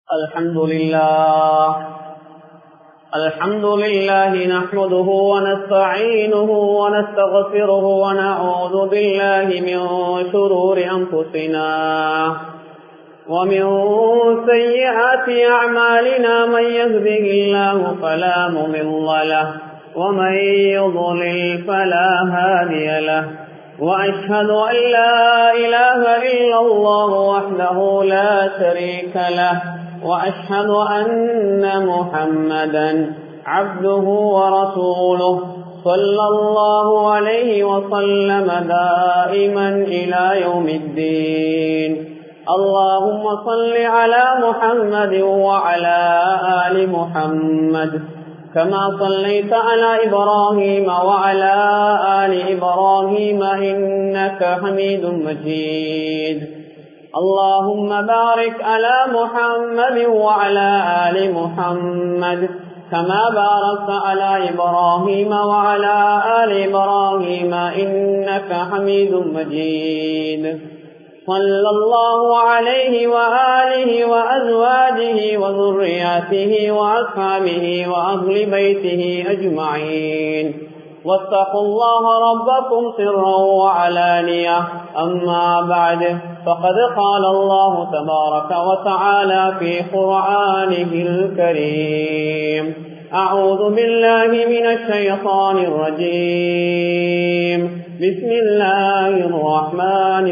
الحمد لله الحمد لله نحمده ونستعينه ونستغفره ونعوذ بالله من شرور أنفسنا ومن سيئات أعمالنا من يهده الله فلا مضل له ومن يضلل فلا هادي له وأشهد أن لا إله إلا الله وحده لا شريك له وأشهد أن محمدا عبده ورسوله صلى الله عليه وسلم دائما إلى يوم الدين اللهم صل على محمد وعلى آل محمد كما صليت على إبراهيم وعلى آل إبراهيم إنك حميد مجيد اللهم بارك على محمد وعلى آل محمد كما باركت على إبراهيم وعلى آل إبراهيم إنك حميد مجيد صلى الله عليه وآله وأزواجه وذرياته وأصحابه وأهل بيته أجمعين واتقوا الله ربكم سرا وعلانية أما بعد فقد قال الله تبارك وتعالى في قرآنه الكريم أعوذ بالله من الشيطان الرجيم بسم الله الرحمن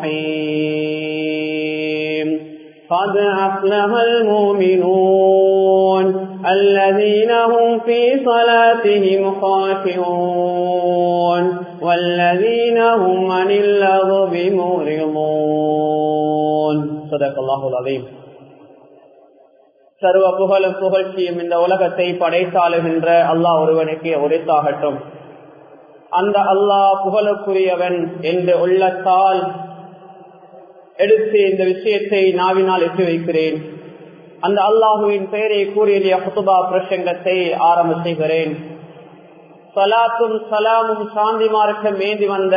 الرحيم قد أفلح المؤمنون الذين هم في صلاتهم خاشعون والذين هم عن اللغو معرضون صدق الله العظيم சர்வ புகழும் புகழ்ச்சியும் இந்த உலகத்தை படைத்தாளுகின்ற அல்லாஹ் ஒருவனுக்கு உரைத்தாகட்டும் அந்த அல்லாஹ் புகழுக்குரியவன் என்று உள்ளத்தால் எடுத்து இந்த விஷயத்தை நாவினால் எட்டு வைக்கிறேன் அந்த அல்லாஹுவின் பெயரை கூறிய ஹுதுபா பிரசங்கத்தை ஆரம்ப செய்கிறேன் சலாத்தும் சலாமும் சாந்தி மார்க்கம் வேண்டி வந்த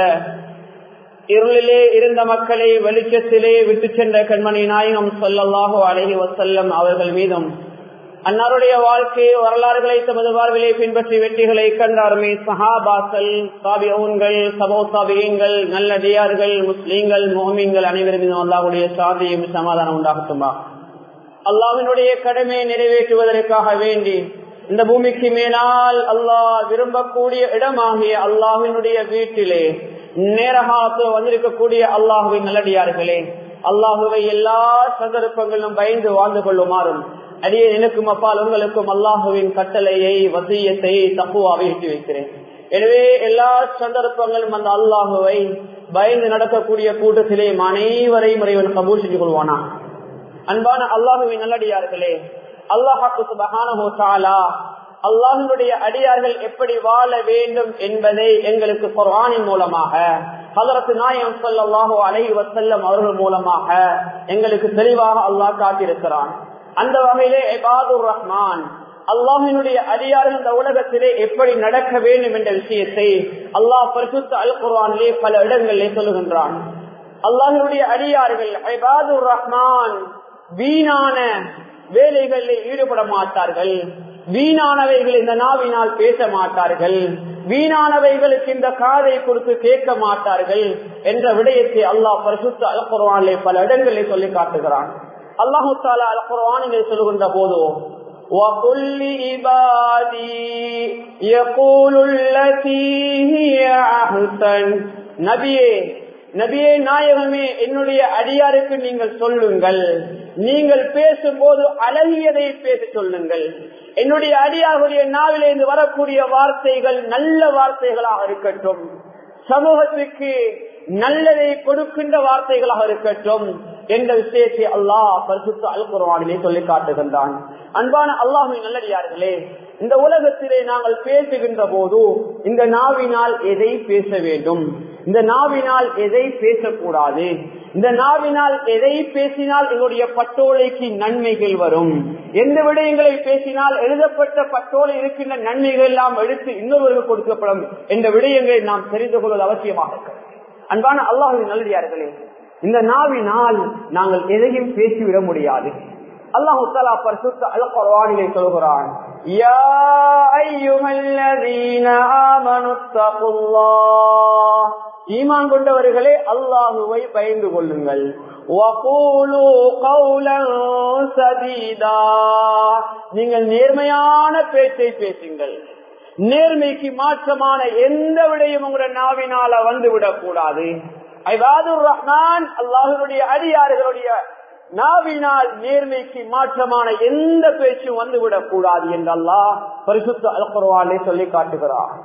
இருளிலே இருந்த மக்களை வெளிச்சத்திலே விட்டு சென்ற கண்மணி நாயகம் சொல்லல்லாஹோ அழகி வசல்லம் அவர்கள் மீதும் அன்னாருடைய வாழ்க்கை வரலாறுகளை தமது வாழ்விலே பின்பற்றி வெற்றிகளை கண்டாருமே சஹாபாக்கள் சாபியவுன்கள் சபோசாபியங்கள் நல்லடியார்கள் முஸ்லீம்கள் மோமீன்கள் அனைவரும் மீதும் அல்லாஹுடைய சாதியும் சமாதானம் உண்டாகட்டுமா அல்லாவினுடைய கடமையை நிறைவேற்றுவதற்காக வேண்டி இந்த பூமிக்கு மேலால் அல்லாஹ் விரும்பக்கூடிய இடமாகிய அல்லாஹினுடைய வீட்டிலே நேரகாத்து வந்திருக்கக்கூடிய அல்லாஹுவின் நல்லடியார்களே அல்லாஹுவை எல்லா சந்தர்ப்பங்களிலும் பயந்து வாழ்ந்து கொள்ளுமாறும் அடியே எனக்கும் அப்பால் உங்களுக்கும் அல்லாஹுவின் கட்டளையை வசியத்தை தப்புவாவை எட்டி வைக்கிறேன் எனவே எல்லா சந்தர்ப்பங்களும் அந்த அல்லாஹுவை பயந்து நடக்கக்கூடிய கூட்டத்திலே அனைவரையும் இறைவன் கபூர் செஞ்சு கொள்வானா அன்பான அல்லாஹுவின் நல்லடியார்களே அல்லாஹாக்கு சுபகானஹோ தாலா அல்லாஹனுடைய அடியார்கள் எப்படி வாழ வேண்டும் என்பதை எங்களுக்கு குர்ஆனின் மூலமாக ஹதரத்து நாயம் சொல்லாஹோ அலஹி வசல்லம் அவர்கள் மூலமாக எங்களுக்கு தெளிவாக அல்லாஹ் காட்டியிருக்கிறான் அந்த வகையிலே எபாதுர் ரஹ்மான் அல்லாஹினுடைய அடியார்கள் இந்த உலகத்திலே எப்படி நடக்க வேண்டும் என்ற விஷயத்தை அல்லாஹ் பரிசுத்த அல் குர்ஆனிலே பல இடங்களிலே சொல்லுகின்றான் அல்லாஹினுடைய அடியார்கள் ஐபாதுர் ரஹ்மான் வீணான வேலைகளில் ஈடுபட மாட்டார்கள் வீணானவைகள் இந்த நாவினால் பேச மாட்டார்கள் வீணானவைகளுக்கு இந்த காதை கொடுத்து கேட்க மாட்டார்கள் என்ற விடயத்தை அல்லாஹ் பரிசுத்த அல் குர்ஆனிலே பல இடங்களில் சொல்லி காட்டுகிறான் அல்லாஹு தாலா அல் குர்ஆனிலே சொல்லுகின்ற போது وَقُلِّ عِبَادِي يَقُولُ الَّتِي هِيَ أَحْسَنُ நபியே நபியே நாயகமே என்னுடைய அடியாருக்கு நீங்கள் சொல்லுங்கள் நீங்கள் பேசும்போது அழகியதை பேச சொல்லுங்கள் என்னுடைய அடியாருடைய நாவிலிருந்து வரக்கூடிய வார்த்தைகள் நல்ல வார்த்தைகளாக இருக்கட்டும் சமூகத்துக்கு நல்லதை கொடுக்கின்ற வார்த்தைகளாக இருக்கட்டும் என்ற விஷயத்தை அல்லாஹ் பரிசுத்த அல் குர்வானிலே சொல்லி காட்டுகின்றான் அன்பான அல்லாஹின் நல்லடியார்களே இந்த உலகத்திலே நாங்கள் பேசுகின்ற போது இந்த நாவினால் எதை பேச வேண்டும் இந்த நாவினால் எதை பேசக்கூடாது இந்த நாவினால் எதை பேசினால் எங்களுடைய பட்டோலைக்கு நன்மைகள் வரும் எந்த விடயங்களை பேசினால் எழுதப்பட்ட பட்டோலை இருக்கின்ற நன்மைகள் எல்லாம் எடுத்து இன்னொருவருக்கு கொடுக்கப்படும் என்ற விடயங்களை நாம் தெரிந்து கொள்வது அவசியமாக இருக்கிறது அன்பான அல்லாஹின் நல்லடியார்களே இந்த நாவினால் நாங்கள் எதையும் பேசிவிட முடியாது அல்லாஹு தாலா பரிசுத்த அல் குர்ஆனிலே சொல்கிறான் யா அய்யுஹல்லதீன ஆமனு தகுல்லாஹ் ஈமான் கொண்டவர்களே அல்லாஹுவை பயந்து கொள்ளுங்கள் நீங்கள் நேர்மையான பேச்சை பேசுங்கள் நேர்மைக்கு மாற்றமான எந்த விடையும் உங்களுடைய நாவினால வந்து விடக்கூடாது ஐவாதுர் ரஹ்மான் அல்லாஹனுடைய அடியாறுகளுடைய நாவினால் நேர்மைக்கு மாற்றமான எந்த பேச்சும் வந்துவிடக் கூடாது என்று அல்லாஹ் பரிசுத்த அல்குர்வானே சொல்லி காட்டுகிறார்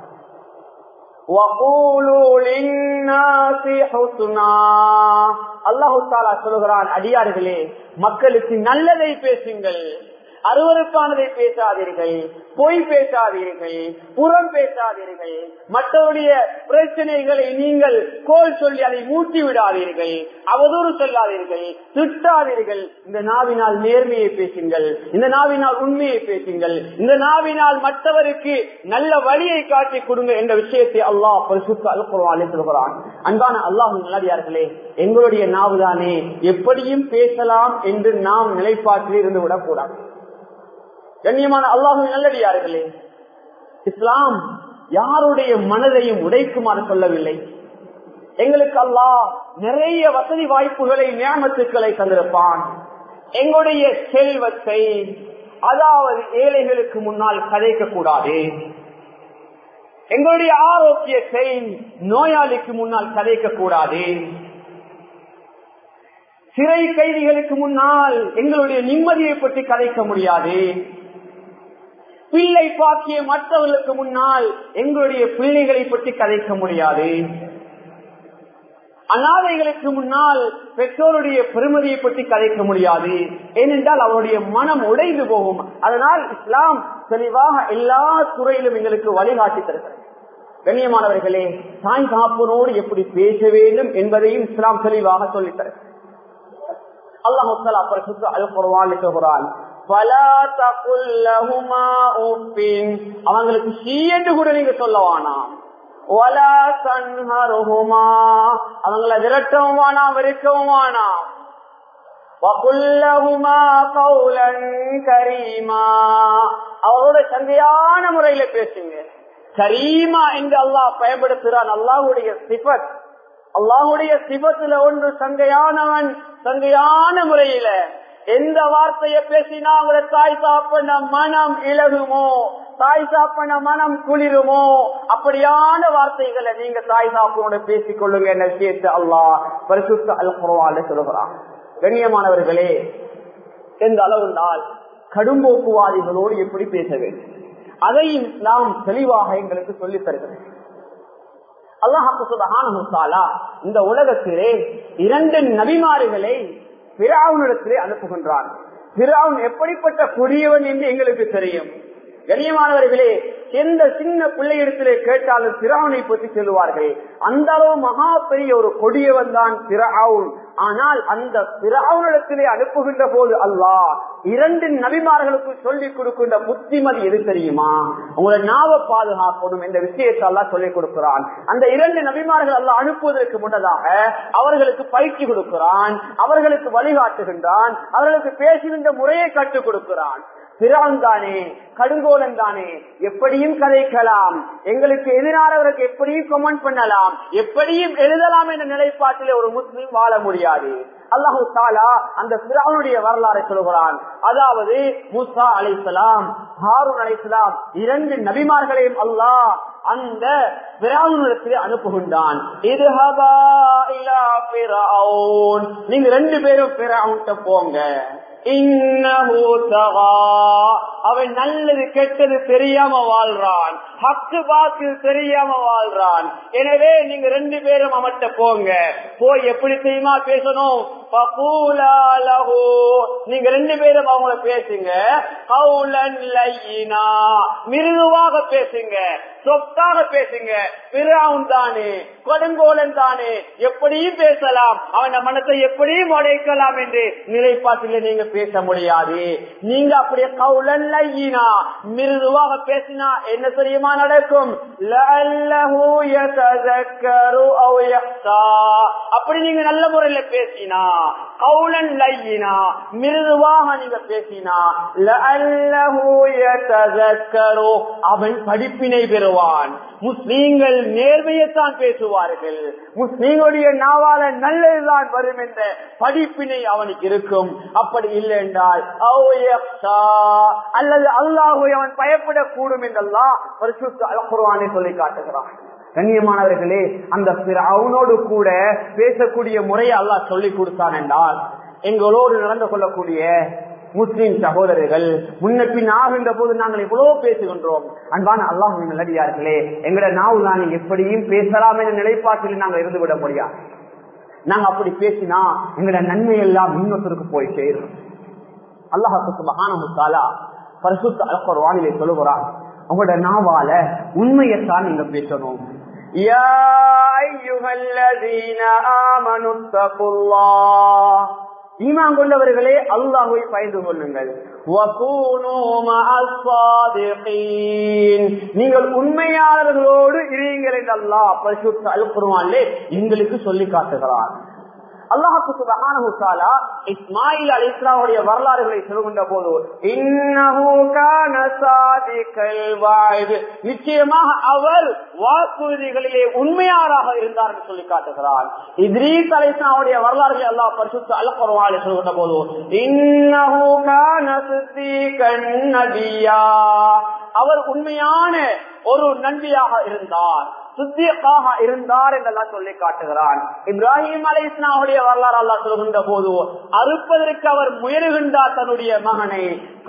அல்லாஹு தாலா சொல்லுகிறான் அடியார்களே மக்களுக்கு நல்லதை பேசுங்கள் அருவருக்கானதை பேசாதீர்கள் பொய் பேசாதீர்கள் புறம் பேசாதீர்கள் மற்றவருடைய பிரச்சனைகளை நீங்கள் கோல் சொல்லி அதை மூட்டி விடாதீர்கள் அவதூறு சொல்லாதீர்கள் திட்டாதீர்கள் இந்த நாவினால் நேர்மையை பேசுங்கள் இந்த நாவினால் உண்மையை பேசுங்கள் இந்த நாவினால் மற்றவருக்கு நல்ல வழியை காட்டி கொடுங்க என்ற விஷயத்தை அல்லாஹ் பரிசுத்த அல்குர்வாலே சொல்கிறான் அன்பான அல்லாஹ் நல்லடியார்களே எங்களுடைய நாவுதானே எப்படியும் பேசலாம் என்று நாம் நிலைப்பாட்டில் இருந்து விடக்கூடாது கண்ணியமான அல்லாஹு நல்லடியார்களே இஸ்லாம் யாருடைய மனதையும் உடைக்குமாறு சொல்லவில்லை எங்களுக்கு அல்லாஹ் நிறைய வசதி வாய்ப்புகளை நியமத்துக்களை தந்திருப்பான் எங்களுடைய செல்வத்தை அதாவது ஏழைகளுக்கு முன்னால் கதைக்க கூடாது எங்களுடைய ஆரோக்கியத்தை நோயாளிக்கு முன்னால் கதைக்க கூடாது சிறை கைதிகளுக்கு முன்னால் எங்களுடைய நிம்மதியை பற்றி கதைக்க முடியாது பிள்ளை பாக்கிய மற்றவர்களுக்கு முன்னால் எங்களுடைய பிள்ளைகளை பற்றி கதைக்க முடியாது அநாதைகளுக்கு முன்னால் பெற்றோருடைய பெருமதியை பற்றி கதைக்க முடியாது ஏனென்றால் அவருடைய மனம் உடைந்து போகும் அதனால் இஸ்லாம் தெளிவாக எல்லா துறையிலும் எங்களுக்கு வழிகாட்டி தருகிறது கண்ணியமானவர்களே தாய் காப்பனோடு எப்படி பேச வேண்டும் என்பதையும் இஸ்லாம் தெளிவாக சொல்லித் தருகிறது அல்லாஹு பரிசுத்த அல் குர்வான் சொல்கிறான் அவங்களுக்கு ஷீ என்று கூட நீங்க சொல்லவானாம் அவங்கள விரட்டவும் வேணாம் வெறுக்கவும் வேணாம் அவரோட சந்தையான முறையில பேசுங்க கரீமா என்று அல்லாஹ் பயன்படுத்துறான் அல்லாஹுடைய சிபத் அல்லாஹுடைய சிபத்துல ஒன்று சங்கையானவன் சங்கையான முறையில எந்த வார்த்தையை பேசினா அவங்கள தாய் சாப்பிட மனம் இழகுமோ தாய் சாப்பிட மனம் குளிருமோ அப்படியான வார்த்தைகளை நீங்க தாய் சாப்பிட பேசிக் கொள்ளுங்க என்ன விஷயத்தை அல்லாஹ் பரிசுத்த அல் குரவால சொல்லுகிறான் கண்ணியமானவர்களே எந்த அளவு நாள் கடும்போக்குவாதிகளோடு எப்படி பேச வேண்டும் அதையும் நாம் தெளிவாக எங்களுக்கு சொல்லித் தருகிறேன் அல்லாஹாலா இந்த உலகத்திலே இரண்டு நபிமாறுகளை பிராவுனிடத்திலே அனுப்புகின்றான் பிராவுன் எப்படிப்பட்ட கொடியவன் என்று எங்களுக்கு தெரியும் கண்ணியமானவர்களே எந்த சின்ன பிள்ளையிடத்திலே கேட்டாலும் பிராவுனை பற்றி சொல்லுவார்கள் அந்த அளவு மகா பெரிய ஒரு கொடியவன் தான் பிராவுன் ஆனால் அந்த பிராவுனிடத்திலே அனுப்புகின்ற போது அல்லாஹ் இரண்டு நபிமார்களுக்கு சொல்லிக் கொடுக்கின்ற புத்திமதி எது தெரியுமா உங்களை நாவ பாதுகாக்கணும் என்ற விஷயத்தை எல்லாம் சொல்லிக் கொடுக்கிறான் அந்த இரண்டு நபிமார்கள் எல்லாம் அனுப்புவதற்கு முன்னதாக அவர்களுக்கு பயிற்சி கொடுக்கிறான் அவர்களுக்கு வழிகாட்டுகின்றான் அவர்களுக்கு பேசுகின்ற முறையை கற்றுக் கொடுக்கிறான் பிறான் தானே கடுங்கோலன் தானே எப்படியும் கதைக்கலாம் எங்களுக்கு எதிரானவருக்கு எப்படியும் கமெண்ட் பண்ணலாம் எப்படியும் எழுதலாம் என்ற நிலைப்பாட்டிலே ஒரு முஸ்லீம் வாழ முடியாது அல்லாஹு தாலா அந்த பிராவுடைய வரலாறை சொல்கிறான் அதாவது மூசா அலைசலாம் ஹாரூன் அலைசலாம் இரண்டு நபிமார்களையும் அல்லாஹ் அந்த பிராவுனிடத்திலே அனுப்புகின்றான் நீங்க ரெண்டு பேரும் பிராவுன்ட்ட போங்க அவன் நல்லது கெட்டது தெரியாம வாழ்றான் ஹக்கு பாக்கு தெரியாம வாழ்றான் எனவே நீங்க ரெண்டு பேரும் அவன்கிட்ட போங்க போய் எப்படி தெரியுமா பேசணும் நீங்க ரெண்டு பேரும் அவங்கள பேசுங்க கவுலன் லையினா மிருதுவாக பேசுங்க சொத்தாக பேசுங்க பிறாவும் தானே கொடுங்கோலன் தானே எப்படியும் பேசலாம் அவன் மனத்தை எப்படியும் உடைக்கலாம் என்று நிலைப்பாட்டில் நீங்க பேச முடியாது நீங்க அப்படியே கவுலன் லையினா மிருதுவாக பேசினா என்ன தெரியுமா நடக்கும் லஅல்லஹு யதذكரு அவ் யஹ்தா அப்படி நீங்க நல்ல முறையில பேசினா கவுலன் லையினா மிருதுவாக நீங்க பேசினா லஅல்லஹு யதذكரு அவன் படிப்பினை பெறுவான் முஸ்லீம்கள் நேர்மையைத்தான் பேசுவார்கள் முஸ்லீம்களுடைய நாவால நல்லதுதான் வரும் என்ற படிப்பினை அவனுக்கு இருக்கும் அப்படி இல்லை என்றால் அல்லது அல்லாஹுவை அவன் பயப்படக்கூடும் என்றெல்லாம் குர்வானை சொல்லி காட்டுகிறான் கண்ணியமானவர்களே அந்த அவனோடு கூட பேசக்கூடிய முறையை அல்லாஹ் சொல்லி கொடுத்தான் என்றால் எங்களோடு நடந்து கொள்ளக்கூடிய முஸ்லிம் சகோதரர்கள் முன்ன பின் ஆகின்ற போது நாங்கள் எவ்வளவு பேசுகின்றோம் அன்பான அல்லாஹ் நல்லடியார்களே எங்கட நாவு தான் எப்படியும் பேசலாம் என்ற நிலைப்பாட்டில் நாங்கள் இருந்து விட முடியாது நாங்க அப்படி பேசினா எங்கட நன்மை எல்லாம் இன்னொருத்தருக்கு போய் சேரும் அல்லாஹாக்கு மகானமுத்தாலா பரிசுத்த அலப்பர் வானிலை சொல்லுகிறான் உங்களோட நாவால உண்மையத்தான் நீங்க பேசணும் يا أيها الذين آمنوا اتقوا الله ஈமான் கொண்டவர்களே அல்லாஹுவை பயந்து கொள்ளுங்கள் நீங்கள் உண்மையாளர்களோடு இருங்கள் என்று அல்லாஹ் பரிசுத்த அல்குருவான்லே எங்களுக்கு சொல்லி காட்டுகிறார் அல்லாஹு சுபஹானஹு தஆலா இஸ்மாயில் அலைஹிஸ்ஸலாமுடைய வரலாறுகளை சொல்கின்ற போது இன்னஹு கான சாதிகல் வாய்து நிச்சயமாக அவர் வாக்குறுதிகளிலே உண்மையாராக இருந்தார் என்று சொல்லி காட்டுகிறார் இத்ரீஸ் அலைஹிஸ்ஸலாமுடைய வரலாறுகளை அல்லாஹ் பரிசுத்த அல் குர்ஆனில் சொல்கின்ற போது இன்னஹு கான சித்தீகன் நபியா அவர் உண்மையான ஒரு நன்றியாக இருந்தார் சுத்தியக்காக இருந்தார் என்றெல்லாம் சொல்லி காட்டுகிறான் இப்ராஹிம் அலை இஸ்லாமுடைய வரலாறு அல்லா சொல்கின்ற போது அறுப்பதற்கு அவர் முயலுகின்றார் தன்னுடைய மகனை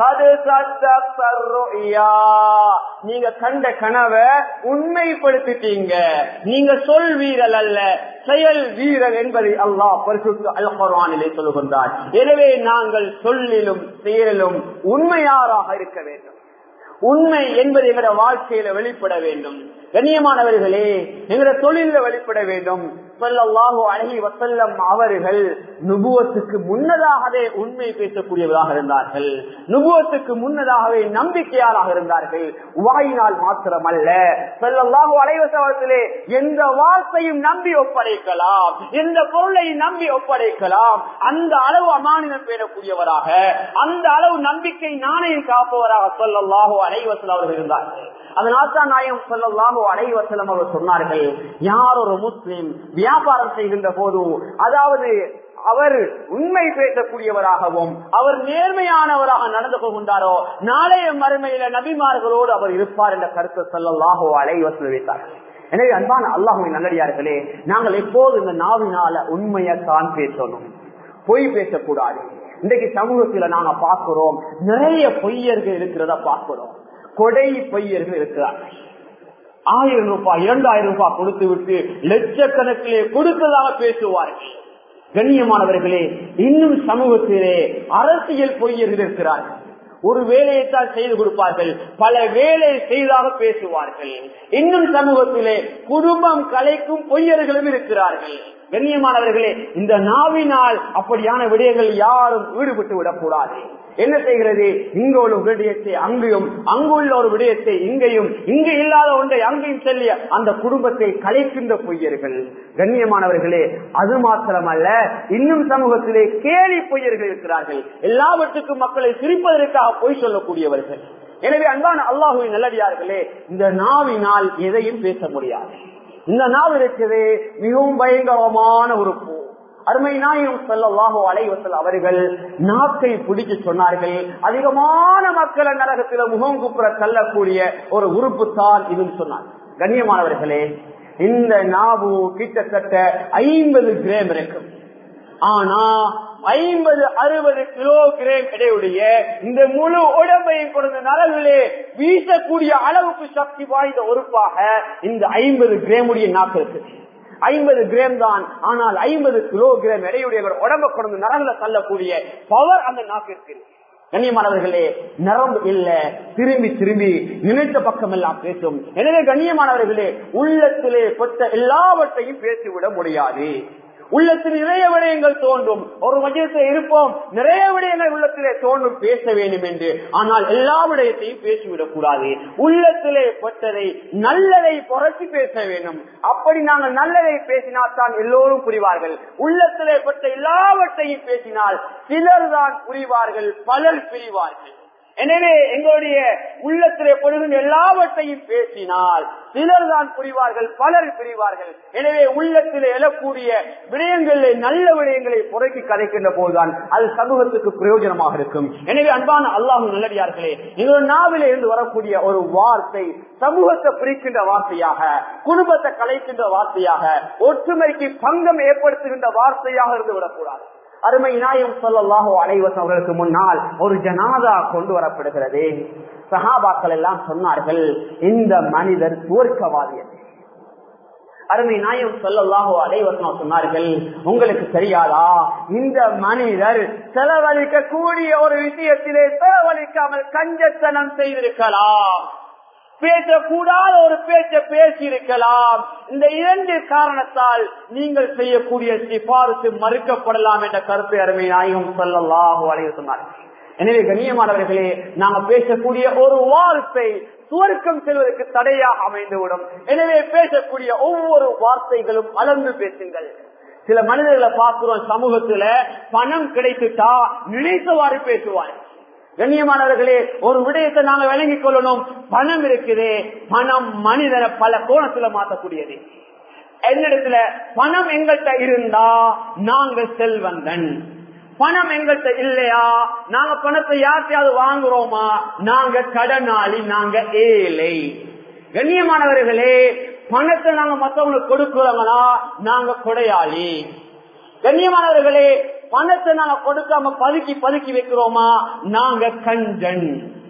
நீங்க கண்ட கனவை உண்மைப்படுத்திட்டீங்க நீங்க சொல் வீரல் அல்ல செயல் வீரர் என்பதை அல்லாஹ் பரிசுத்து அல் குர்ஆனிலே சொல்லுகின்றார் எனவே நாங்கள் சொல்லிலும் செயலிலும் உண்மையாராக இருக்க வேண்டும் உண்மை என்பது எங்களோட வாழ்க்கையில வெளிப்பட வேண்டும் கண்ணியமானவர்களே எங்களோட தொழில வெளிப்பட வேண்டும் சொல்லல்லாஹோ அழகி வசல்லம் அவர்கள் நுபுவத்துக்கு முன்னதாகவே உண்மை பேசக்கூடியவராக இருந்தார்கள் நுபுவத்துக்கு முன்னதாகவே நம்பிக்கையாளராக இருந்தார்கள் வாயினால் மாத்திரமல்ல சொல்லல்லாஹோ அலைவசவத்திலே எந்த வார்த்தையும் நம்பி ஒப்படைக்கலாம் எந்த பொருளை நம்பி ஒப்படைக்கலாம் அந்த அளவு அமானிதம் பேணக்கூடியவராக அந்த அளவு நம்பிக்கை நாணயம் காப்பவராக சொல்லல்லாஹோ அலைவசல் அவர்கள் இருந்தார்கள் அதனால் தான் நாயம் சொல்லல்லாஹோ அலைவசலம் அவர் சொன்னார்கள் யார் ஒரு முஸ்லிம் வியாபாரம் செய்கின்ற போது அதாவது அவர் உண்மை பேசக்கூடியவராகவும் அவர் நேர்மையானவராக நடந்து கொண்டாரோ நாளைய மறுமையில நபிமார்களோடு அவர் இருப்பார் என்ற கருத்தை சொல்லல்லாஹோ அலைவசல் வைத்தார்கள் எனவே அன்பான அல்லாஹுவின் நல்லடியார்களே நாங்கள் எப்போது இந்த நாவினால உண்மையத்தான் பேசணும் பொய் பேசக்கூடாது இன்றைக்கு சமூகத்துல நாங்க பார்க்கிறோம் நிறைய பொய்யர்கள் இருக்கிறத பார்க்கிறோம் கொடை பொய்யர்கள் இருக்கிறார்கள் ஆயிரம் ரூபாய் இரண்டாயிரம் ரூபாய் கொடுத்து விட்டு லட்சக்கணக்கிலே கொடுத்ததாக பேசுவார்கள் கண்ணியமானவர்களே இன்னும் சமூகத்திலே அரசியல் பொய்யர்கள் இருக்கிறார்கள் ஒரு வேலையைத்தான் செய்து கொடுப்பார்கள் பல வேலை செய்தாக பேசுவார்கள் இன்னும் சமூகத்திலே குடும்பம் கலைக்கும் பொய்யர்களும் இருக்கிறார்கள் கண்ணியமானவர்களே இந்த நாவினால் அப்படியான விடயங்கள் யாரும் ஈடுபட்டு விடக்கூடாது என்ன செய்கிறது இங்க உள்ள விடயத்தை அங்கேயும் அங்குள்ள ஒரு விடயத்தை இங்கேயும் இங்கு இல்லாத ஒன்றை அங்கேயும் செல்லிய அந்த குடும்பத்தை கலைக்கின்ற பொய்யர்கள் கண்ணியமானவர்களே அது மாத்திரமல்ல இன்னும் சமூகத்திலே கேலி பொய்யர்கள் இருக்கிறார்கள் எல்லாவற்றுக்கும் மக்களை சிரிப்பதற்காக பொய் சொல்லக்கூடியவர்கள் எனவே அன்பான அல்லாஹுவின் நல்லடியார்களே இந்த நாவினால் எதையும் பேச முடியாது இந்த நாள் இருக்குது மிகவும் பயங்கரமான ஒரு பூ அருமை நாயும் செல்லவாகோ அலைவசல் அவர்கள் நாக்கை பிடிச்சு சொன்னார்கள் அதிகமான மக்களை நரகத்தில முகம் குப்புற தள்ளக்கூடிய ஒரு உறுப்பு தான் இதுன்னு சொன்னார் கண்ணியமானவர்களே இந்த நாவு கிட்டத்தட்ட ஐம்பது கிராம் இருக்கும் ஆனா ஐம்பது அறுபது கிலோகிராம் இடையுடைய இந்த முழு உடம்பையும் கொடுத்த நலவிலே வீசக்கூடிய அளவுக்கு சக்தி வாய்ந்த உறுப்பாக இந்த ஐம்பது கிராமுடைய நாக்கு இருக்கு ஐம்பது கிராம் தான் ஆனால் ஐம்பது கிலோகிராம் எடையுடைய உடம்ப கொண்டு நரகுல தள்ளக்கூடிய பவர் அந்த நாக்கிற்கு கண்ணியமானவர்களே நரம்பு இல்ல திரும்பி திரும்பி நினைத்த பக்கம் எல்லாம் பேசும் எனவே கண்ணியமானவர்களே உள்ளத்திலே கொத்த எல்லாவற்றையும் பேசிவிட முடியாது உள்ளத்தில் நிறைய விடயங்கள் தோன்றும் ஒரு மஜத்தில் இருப்போம் நிறைய விடயங்கள் உள்ளத்திலே தோன்றும் பேச வேண்டும் என்று ஆனால் எல்லா விடயத்தையும் பேசிவிடக் கூடாது உள்ளத்திலே பட்டதை நல்லதை புரட்சி பேச வேண்டும் அப்படி நாங்கள் நல்லதை பேசினால் தான் எல்லோரும் புரிவார்கள் உள்ளத்திலே பட்ட எல்லாவற்றையும் பேசினால் சிலர் தான் புரிவார்கள் பலர் பிரிவார்கள் எனவே எங்களுடைய உள்ளத்திலே பொழுதும் எல்லாவற்றையும் பேசினால் சிலர் தான் புரிவார்கள் பலர் பிரிவார்கள் எனவே உள்ளத்திலே எழக்கூடிய விடயங்களிலே நல்ல விடயங்களை புறக்கி கதைக்கின்ற போதுதான் அது சமூகத்துக்கு பிரயோஜனமாக இருக்கும் எனவே அன்பான அல்லாஹு நல்லடியார்களே எங்களோட நாவிலே இருந்து வரக்கூடிய ஒரு வார்த்தை சமூகத்தை பிரிக்கின்ற வார்த்தையாக குடும்பத்தை கலைக்கின்ற வார்த்தையாக ஒற்றுமைக்கு பங்கம் ஏற்படுத்துகின்ற வார்த்தையாக இருந்து விடக்கூடாது அருமை நாயம் சொல்லலாகோ அனைவசம் அவர்களுக்கு முன்னால் ஒரு ஜனாதா கொண்டு வரப்படுகிறது சஹாபாக்கள் எல்லாம் சொன்னார்கள் இந்த மனிதர் சுவர்க்கவாதி அருமை நாயம் சொல்லலாகோ அனைவசம் சொன்னார்கள் உங்களுக்கு தெரியாதா இந்த மனிதர் செலவழிக்க கூடிய ஒரு விஷயத்திலே செலவழிக்காமல் கஞ்சத்தனம் செய்திருக்கலாம் பேசக்கூடாத ஒரு பேச்ச பேசியிருக்கலாம் இந்த இரண்டு காரணத்தால் நீங்கள் செய்யக்கூடிய சிபாரிசு மறுக்கப்படலாம் என்ற கருத்தை அருமை நாயகம் சொல்லலாக அழைய சொன்னார் எனவே கண்ணியமானவர்களே நாங்க பேசக்கூடிய ஒரு வார்த்தை சுவர்க்கம் செல்வதற்கு தடையாக அமைந்துவிடும் எனவே பேசக்கூடிய ஒவ்வொரு வார்த்தைகளும் அளந்து பேசுங்கள் சில மனிதர்களை பார்க்கிறோம் சமூகத்துல பணம் கிடைத்துட்டா நினைத்தவாறு பேசுவார் கண்ணியமானவர்களே ஒரு விடயத்தை நாங்க விளங்கிக் கொள்ளணும் பணம் இருக்குது பணம் மனிதனை பல கோணத்துல மாற்றக்கூடியது என்னிடத்துல பணம் எங்கள்கிட்ட இருந்தா நாங்க செல்வந்தன் பணம் எங்கள்கிட்ட இல்லையா நாங்க பணத்தை யார்த்தையாவது வாங்குறோமா நாங்க கடனாளி நாங்க ஏழை கண்ணியமானவர்களே பணத்தை நாங்க மத்தவங்களுக்கு கொடுக்கிறோங்களா நாங்க கொடையாளி கண்ணியமானவர்களே பணத்தை நாங்க கொடுக்காம பதுக்கி பதுக்கி வைக்கிறோமா நாங்க கஞ்சன்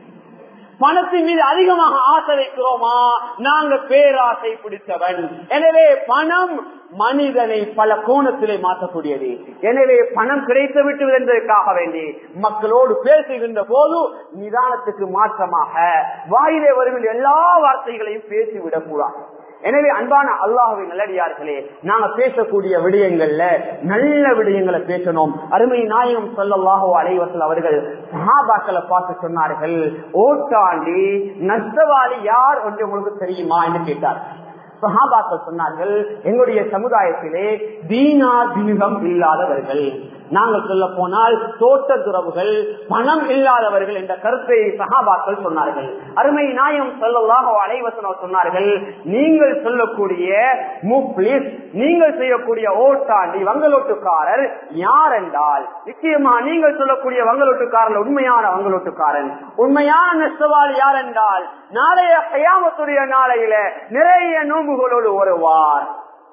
பணத்தின் மீது அதிகமாக ஆசை வைக்கிறோமா நாங்க பேராசை பிடித்தவன் எனவே பணம் மனிதனை பல கோணத்திலே மாற்றக்கூடியது எனவே பணம் கிடைத்து விட்டு என்பதற்காக வேண்டி மக்களோடு பேசுகின்ற போது நிதானத்துக்கு மாற்றமாக வாயிலே வருகின்ற எல்லா வார்த்தைகளையும் பேசிவிடக் கூடாது எனவே அன்பான அல்லாஹுவின் நல்லடியார்களே நாங்க பேசக்கூடிய விடயங்கள்ல நல்ல விடயங்களை பேசணும் அருமை நாயகம் சொல்லல்லாஹோ அலைவசல் அவர்கள் சஹாபாக்களை பார்த்து சொன்னார்கள் ஓட்டாண்டி நஷ்டவாளி யார் என்று உங்களுக்கு தெரியுமா என்று கேட்டார் சஹாபாக்கள் சொன்னார்கள் எங்களுடைய சமுதாயத்திலே தீனா தீகம் இல்லாதவர்கள் நாங்கள் சொல்ல போனால் தோட்ட துறவுகள் பணம் இல்லாதவர்கள் என்ற கருத்தை சகாபாக்கள் சொன்னார்கள் அருமை நாயம் சொல்லலாக அனைவசனம் சொன்னார்கள் நீங்கள் சொல்லக்கூடிய முப்ளிஸ் நீங்கள் செய்யக்கூடிய ஓட்டாண்டி வங்கலோட்டுக்காரர் யார் என்றால் நிச்சயமா நீங்கள் சொல்லக்கூடிய வங்கலோட்டுக்காரர் உண்மையான வங்கலோட்டுக்காரன் உண்மையான நெசவாளி யார் என்றால் நாளைய கையாமத்துடைய நாளையில நிறைய நோம்புகளோடு வருவார்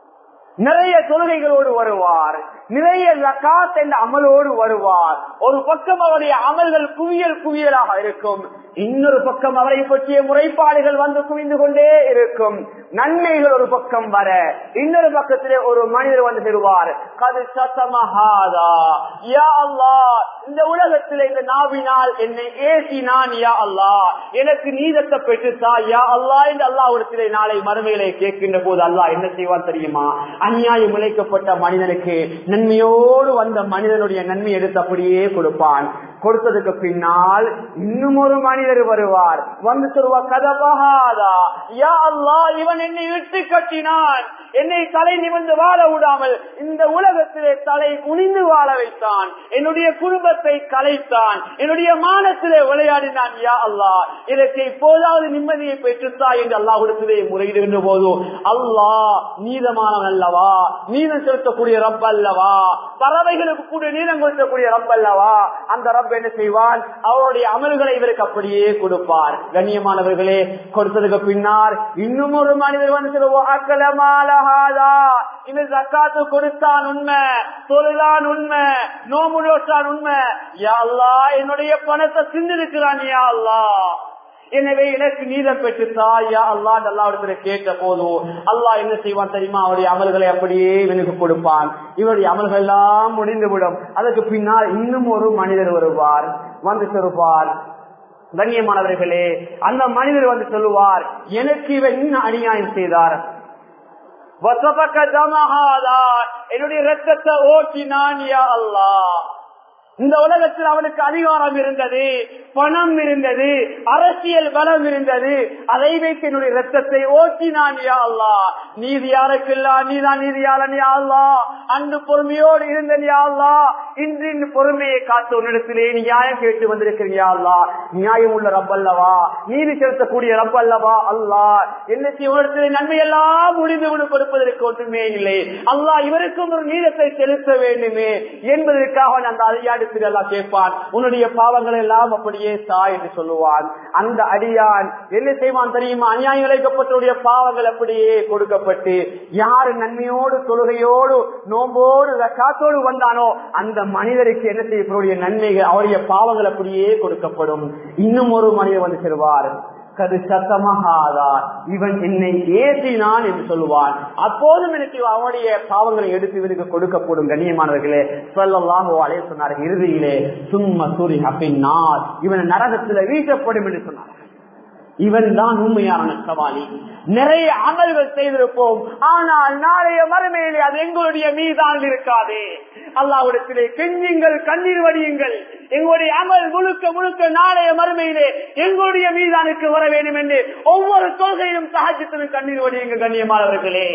நிறைய தொழுகைகளோடு வருவார் நிறைய லக்காத் என்ற அமலோடு வருவார் ஒரு பக்கம் அவருடைய அமல்கள் குவியல் குவியலாக இருக்கும் இன்னொரு பக்கம் அவரை பற்றிய முறைப்பாடுகள் வந்து குவிந்து கொண்டே இருக்கும் நன்மைகள் ஒரு பக்கம் வர இன்னொரு பக்கத்திலே ஒரு மனிதர் வந்து தருவார் கது சத்தமஹாதா யா அல்லா இந்த உலகத்திலே இந்த நாவினால் என்னை ஏசினான் யா அல்லா எனக்கு நீதத்தை பெற்றுத்தா யா அல்லா என்று அல்லாவிடத்திலே நாளை மறுமையிலே கேட்கின்ற போது அல்லாஹ் என்ன செய்வான் தெரியுமா அநியாயம் இழைக்கப்பட்ட மனிதனுக்கு நன்மையோடு வந்த மனிதனுடைய நன்மை எடுத்து அப்படியே கொடுப்பான் கொடுத்ததுக்கு பின்னால் இன்னும் ஒரு மனிதர் வருவார் வந்து சொல்வா கதபகாதா யா அல்லா இவன் என்னை விட்டு கட்டினான் என்னை தலை நிமிர்ந்து வாழ விடாமல் இந்த உலகத்திலே தலை குனிந்து வாழ வைத்தான் என்னுடைய குடும்பத்தை கலைத்தான் என்னுடைய மானத்திலே விளையாடினான் யா அல்லா இதற்கு இப்போதாவது நிம்மதியை பெற்றுத்தா என்று அல்லாஹிடத்திலே முறையிடுகின்ற போது அல்லாஹ் நீதமானவன் அல்லவா நீதம் செலுத்தக்கூடிய ரப் அல்லவா பறவைகளுக்கு கூட நீதம் கொடுக்கக்கூடிய ரப் அல்லவா அந்த ரப் என்ன செய்வான் அவருடைய அமல்களை இவருக்கு அப்படியே கொடுப்பார் கண்ணியமானவர்களே கொடுத்ததுக்கு பின்னால் இன்னும் ஒரு மனிதர் வந்து சொல்லுவோம் அக்கலமாலஹாதா இந்த ஜக்காத்து கொடுத்தான் உண்மை தொழுதான் உண்மை நோம்பு நோட்டான் உண்மை யா அல்லா என்னுடைய பணத்தை சிந்திருக்கிறான் யா அல்லா எனவே எனக்கு நீதம் பெற்று தாயா அல்லா அல்லாவிடத்துல கேட்ட போதும் அல்லாஹ் என்ன செய்வான் தெரியுமா அவருடைய அமல்களை அப்படியே இவனுக்கு கொடுப்பான் இவருடைய அமல்கள் எல்லாம் முடிந்துவிடும் அதற்கு பின்னால் இன்னும் ஒரு மனிதர் வருவார் வந்து சொல்லுவார் கண்ணியமானவர்களே அந்த மனிதர் வந்து சொல்லுவார் எனக்கு இவன் இன்னும் அநியாயம் செய்தார் என்னுடைய ரத்தத்தை ஓட்டினான் யா அல்லா இந்த உலகத்தில் அவனுக்கு அதிகாரம் இருந்தது பணம் இருந்தது அரசியல் பலம் இருந்தது அதை வைத்து என்னுடைய ரத்தத்தை ஓட்டினான் யா அல்லா நீதி யாருக்கில்லா நீதான் நீதியாளன் யா அல்லா அன்று பொறுமையோடு இருந்தன் யா அல்லா இன்று இந்த பொறுமையை காத்து உன்னிடத்திலே நியாயம் கேட்டு வந்திருக்கிறீங்க யா அல்லா நியாயம் உள்ள ரப்பல்லவா நீதி செலுத்தக்கூடிய ரப்பல்லவா அல்லா என்ன செய்வதற்கு நன்மை எல்லாம் முடிந்து கொடுப்பதற்கு ஒன்றுமே இல்லை அல்லா இவருக்கும் ஒரு நீதத்தை செலுத்த வேண்டுமே என்பதற்காக அந்த அதிகாரி எல்லாம் கேட்பான் உன்னுடைய பாவங்கள் எல்லாம் அப்படியே சா என்று சொல்லுவான் அந்த அடியான் என்ன செய்வான் தெரியுமா அநியாயம் இழைக்கப்பட்டவருடைய பாவங்கள் அப்படியே கொடுக்கப்பட்டு யாரு நன்மையோடு தொழுகையோடு நோம்போடு காத்தோடு வந்தானோ அந்த மனிதருக்கு என்ன செய்யக்கூடிய நன்மைகள் அவருடைய பாவங்கள் அப்படியே கொடுக்கப்படும் இன்னும் ஒரு மனிதர் வந்து செல்வார் கது சத்தமகாதா இவன் என்னை ஏற்றினான் என்று சொல்லுவான் அப்போதும் எனக்கு அவனுடைய பாவங்களை எடுத்து இவனுக்கு கொடுக்கப்படும் கண்ணியமானவர்களே சொல்லலாம் அலைய சொன்னார் இறுதியிலே சும்மா சூரி அப்படின்னார் இவன் நரகத்தில் வீசப்படும் என்று சொன்னார் இவன் தான் உண்மையான சவாலி நிறைய அமல்கள் செய்திருப்போம் ஆனால் நாளைய மறுமையிலே அது எங்களுடைய மீதான் இருக்காது அல்லாவிடத்திலே கெஞ்சுங்கள் கண்ணீர் வடியுங்கள் எங்களுடைய அமல் முழுக்க முழுக்க நாளைய மறுமையிலே எங்களுடைய மீதானுக்கு வர வேண்டும் என்று ஒவ்வொரு தொகையிலும் சகாஜத்திலும் கண்ணீர் வடியுங்கள் கண்ணியமானவர்களே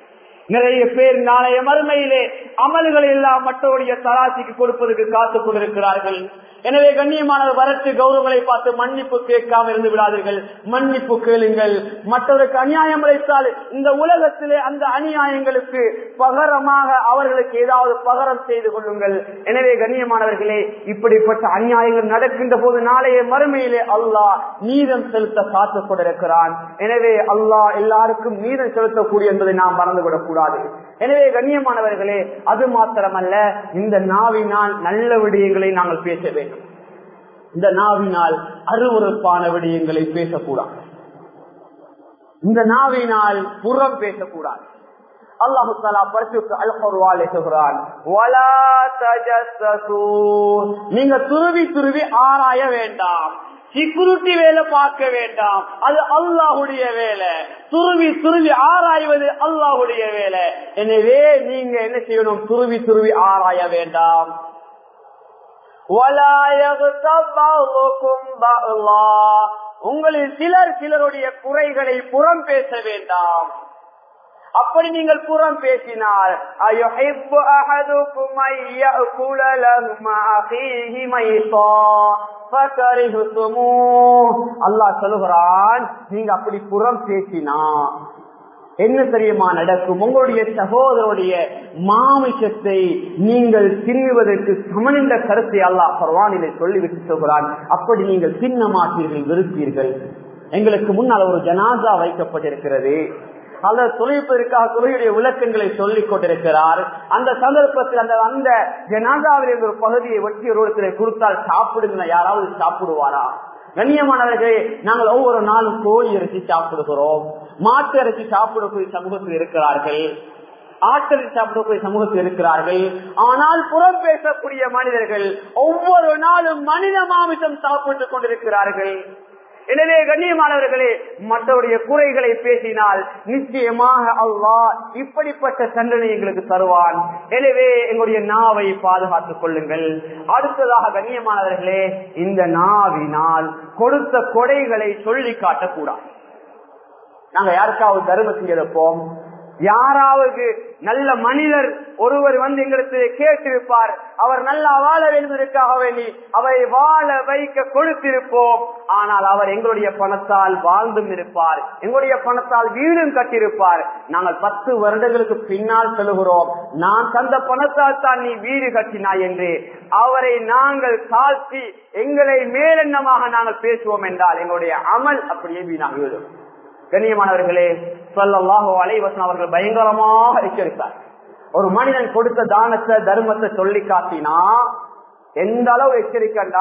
நிறைய பேர் நாளைய மறுமையிலே அமல்கள் எல்லாம் மற்றவருடைய தராசிக்கு கொடுப்பதற்கு காத்துக் கொண்டிருக்கிறார்கள் எனவே கண்ணியமானவர் வரட்டு கௌரவங்களை பார்த்து மன்னிப்பு கேட்காம இருந்து விடாதீர்கள் மன்னிப்பு கேளுங்கள் மற்றவருக்கு அநியாயம் அளித்தால் இந்த உலகத்திலே அந்த அநியாயங்களுக்கு பகரமாக அவர்களுக்கு ஏதாவது பகரம் செய்து கொள்ளுங்கள் எனவே கண்ணியமானவர்களே இப்படிப்பட்ட அநியாயங்கள் நடக்கின்ற போது நாளைய மறுமையிலே அல்லாஹ் நீதம் செலுத்த காத்துக் கொண்டிருக்கிறான் எனவே அல்லாஹ் எல்லாருக்கும் நீதம் செலுத்தக்கூடிய என்பதை நாம் மறந்துவிடக் கூடாது எனவே கண்ணியமானவர்களே அது மாத்திரமல்ல இந்த நாவினால் நல்ல விடயங்களை நாங்கள் பேச வேண்டும் இந்த நாவினால் அருவறுப்பான விடயங்களை பேசக்கூடாது இந்த நாவினால் புறம் பேசக்கூடாது அல்லாஹு தாலா பரிசுக்கு அல்குர்வாலே சொல்கிறான் நீங்க துருவி துருவி ஆராய வேண்டாம் சிக்குருட்டி வேலை பார்க்க வேண்டாம் அது அல்லாஹுடைய வேலை துருவி துருவி ஆராய்வது அல்லாஹுடைய வேலை எனவே நீங்க என்ன செய்யணும் துருவி துருவி ஆராய வேண்டாம் உங்களில் சிலர் சிலருடைய குறைகளை புறம் பேச வேண்டாம் அப்படி நீங்கள் புறம் பேசினால் அல்லாஹ் சொல்லுகிறான் நீங்க அப்படி புறம் பேசினா என்ன தெரியுமா நடக்கும் உங்களுடைய சகோதரருடைய மாமிசத்தை நீங்கள் தின்னுவதற்கு சமனிந்த கருத்தை அல்லாஹ் பரவானிலை சொல்லிவிட்டு சொல்கிறான் அப்படி நீங்கள் தின்ன மாட்டீர்கள் வெறுப்பீர்கள் எங்களுக்கு முன்னால் ஒரு ஜனாதா வைக்கப்பட்டிருக்கிறது அல்லது தொழில்பதற்காக தொழிலுடைய விளக்கங்களை சொல்லிக் கொண்டிருக்கிறார் அந்த சந்தர்ப்பத்தில் அந்த அந்த ஜனாதாவில் ஒரு பகுதியை வெட்டி ஒரு கொடுத்தால் சாப்பிடுங்க யாராவது சாப்பிடுவாரா கண்ணியமானவர்களே நாங்கள் ஒவ்வொரு நாளும் கோழி இறைச்சி சாப்பிடுகிறோம் மாட்டு இறைச்சி சாப்பிடக்கூடிய சமூகத்தில் இருக்கிறார்கள் ஆற்றல் சாப்பிடக்கூடிய சமூகத்தில் இருக்கிறார்கள் ஆனால் புறம் பேசக்கூடிய மனிதர்கள் ஒவ்வொரு நாளும் மனித மாமிசம் சாப்பிட்டுக் கொண்டிருக்கிறார்கள் எனவே கண்ணியமானவர்களே மற்றவருடைய குறைகளை பேசினால் நிச்சயமாக அல்லாஹ் இப்படிப்பட்ட தண்டனை எங்களுக்கு தருவான் எனவே எங்களுடைய நாவை பாதுகாத்துக் கொள்ளுங்கள் அடுத்ததாக கண்ணியமானவர்களே இந்த நாவினால் கொடுத்த கொடைகளை சொல்லி காட்டக்கூடாது நாங்க யாருக்காவது தர்மம் செய்யப்போம் யாராவது நல்ல மனிதர் ஒருவர் வந்து எங்களுக்கு கேட்டிருப்பார் அவர் நல்லா வாழ வேண்டுவதற்காக வேண்டி அவரை வாழ வைக்க கொடுத்திருப்போம் ஆனால் அவர் எங்களுடைய பணத்தால் வாழ்ந்தும் இருப்பார் எங்களுடைய பணத்தால் வீடும் கட்டியிருப்பார் நாங்கள் பத்து வருடங்களுக்கு பின்னால் செல்கிறோம் நான் தந்த பணத்தால் தான் நீ வீடு கட்டினாய் என்று அவரை நாங்கள் தாழ்த்தி எங்களை மேலெண்ணமாக நாங்கள் பேசுவோம் என்றால் எங்களுடைய அமல் அப்படியே வீணாகிவிடும் கண்ணியமானவர்களே சொல்லல்லாஹோ அலைவசன் அவர்கள் பயங்கரமாக எச்சரித்தார் ஒரு மனிதன் கொடுத்த தானத்தை தர்மத்தை சொல்லி காட்டினா எந்த அளவு எச்சரிக்கண்டா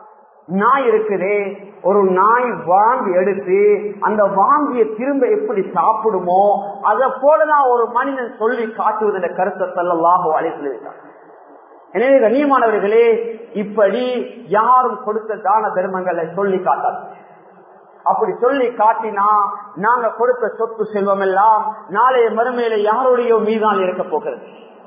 நாய் இருக்குதே ஒரு நாய் வாங்கி எடுத்து அந்த வாங்கிய திரும்ப எப்படி சாப்பிடுமோ அதை போலதான் ஒரு மனிதன் சொல்லி காட்டுவதில் கருத்தை சொல்லலாகோ அழைத்து எனவே கண்ணியமானவர்களே இப்படி யாரும் கொடுத்த தான தர்மங்களை சொல்லி காட்டாது அப்படி சொல்லி காட்டினா நாங்க கொடுத்த சொத்து செல்வம் எல்லாம் நாளைய மறுமையில யாருடைய மீதான் இருக்க போகிறது